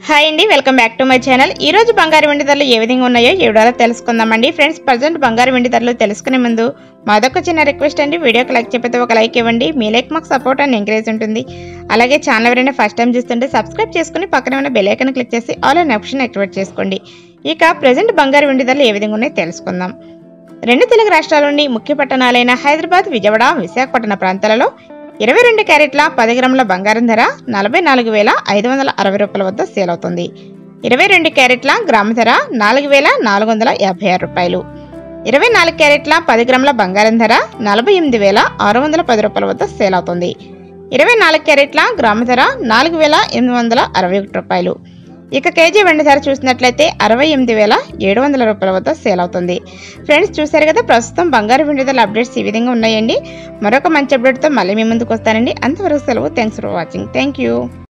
hi అండి welcome back to my channel ఈ రోజు బంగారు వెండి ధరలు ఏ విధంగా ఉన్నాయో ఈ వీడియోలో తెలుసుకుందామండి ఫ్రెండ్స్ ప్రజెంట్ బంగారు వెండి ధరలు తెలుసుకునే ముందు మాదొక చిన్న రిక్వెస్ట్ అండి వీడియోకి లైక్ చెప్పితే ఒక లైక్ ఇవ్వండి మీ లైక్ మాకు సపోర్ట్ అండ్ ఎంకరేజ్ ఉంటుంది అలాగే ఛానల్ ఎవరైనా ఫస్ట్ టైం చూస్తుంటే సబ్స్క్రైబ్ చేసుకుని పక్కనే ఉన్న బెల్ ఐకాన్ క్లిక్ చేసి ఆల్ అనే ఆప్షన్ యాక్టివేట్ చేసుకోండి ఇక ప్రజెంట్ బంగారు వెండి ధరలు ఏ విధంగా ఉన్నాయో తెలుసుకుందాం రెండు తెలుగు రాష్ట్రాల్లోని ముఖ్య పట్టణాలైన హైదరాబాద్ విజయవాడ విశాఖపట్నం ప్రాంతాలలో ఇరవై రెండు క్యారెట్ల పది గ్రాముల బంగారం ధర నలభై నాలుగు వేల ఐదు వందల అరవై రూపాయల వద్ద సేల్ అవుతుంది ఇరవై రెండు క్యారెట్ల గ్రాము ధర నాలుగు వేల నాలుగు వందల యాభై ఆరు రూపాయలు ఇరవై నాలుగు క్యారెట్ల పది గ్రాముల బంగారం ధర నలభై ఎనిమిది వేల ఆరు వందల పది రూపాయల వద్ద సేల్ అవుతుంది ఇరవై నాలుగు క్యారెట్ల గ్రాము ధర నాలుగు వేల ఎనిమిది వందల అరవై ఒకటి రూపాయలు ఇక కేజీ వెండి ధర చూసినట్లయితే అరవై ఎనిమిది వేల ఏడు వందల రూపాయల వద్ద సేల్ అవుతుంది ఫ్రెండ్స్ చూశారు కదా ప్రస్తుతం బంగారు వెండి ధరల అప్డేట్స్ ఈ విధంగా ఉన్నాయండి మరొక మంచి అప్డేట్తో మళ్ళీ మీ ముందుకు వస్తానండి అంతవరకు సెలవు thanks for watching thank you